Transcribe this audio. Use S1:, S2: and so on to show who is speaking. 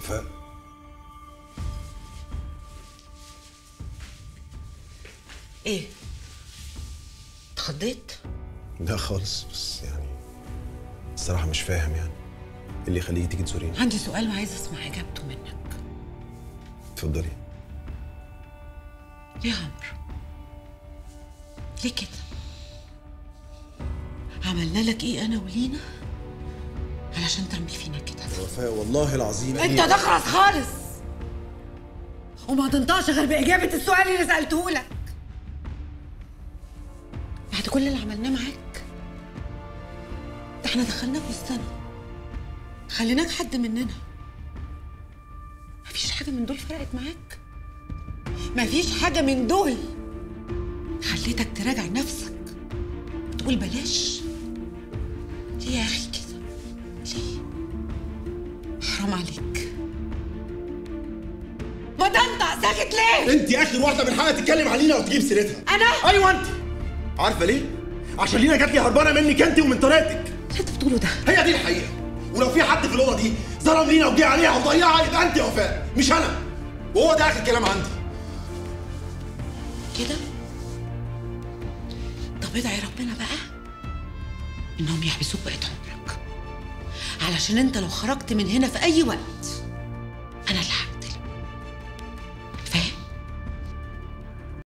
S1: وفاء
S2: ايه اتخضيت
S1: لا خالص بس يعني الصراحه مش فاهم يعني إيه اللي يخليكي تيجي تزوريني
S2: عندي سؤال وعايزه اسمع اجابته منك
S1: اتفضلي
S2: ليه يا عمرو ليه كده عملنا لك ايه انا ولينا علشان تعمل فينا كده
S1: وفاء والله العظيم
S2: انت تخرس خالص وما تنطقش غير باجابه السؤال اللي سالته لك بعد كل اللي عملناه معاك ده احنا دخلناك وسطنا خليناك حد مننا مفيش حاجه من دول فرقت معاك مفيش حاجه من دول خليتك تراجع نفسك تقول بلاش ليه يا اخي كده ليه حرام عليك ما تنطق ساكت ليه
S3: انت اخر واحده من حقها تتكلم علينا وتجيب سيرتها
S2: انا
S3: ايوه انت عارفه ليه عشان لينا جات لي هربانه منك انت ومن طريقتك
S2: اللي انت بتقوله ده
S3: هي دي الحقيقه ولو في حد في الاوضه دي ظلم لينا وجه عليها وضيعها يبقى انت يا وفاء مش انا وهو ده اخر كلام عندي
S2: كده طب ادعي ربنا بقى انهم يحبسوك بقيت عمرك علشان انت لو خرجت من هنا في اي وقت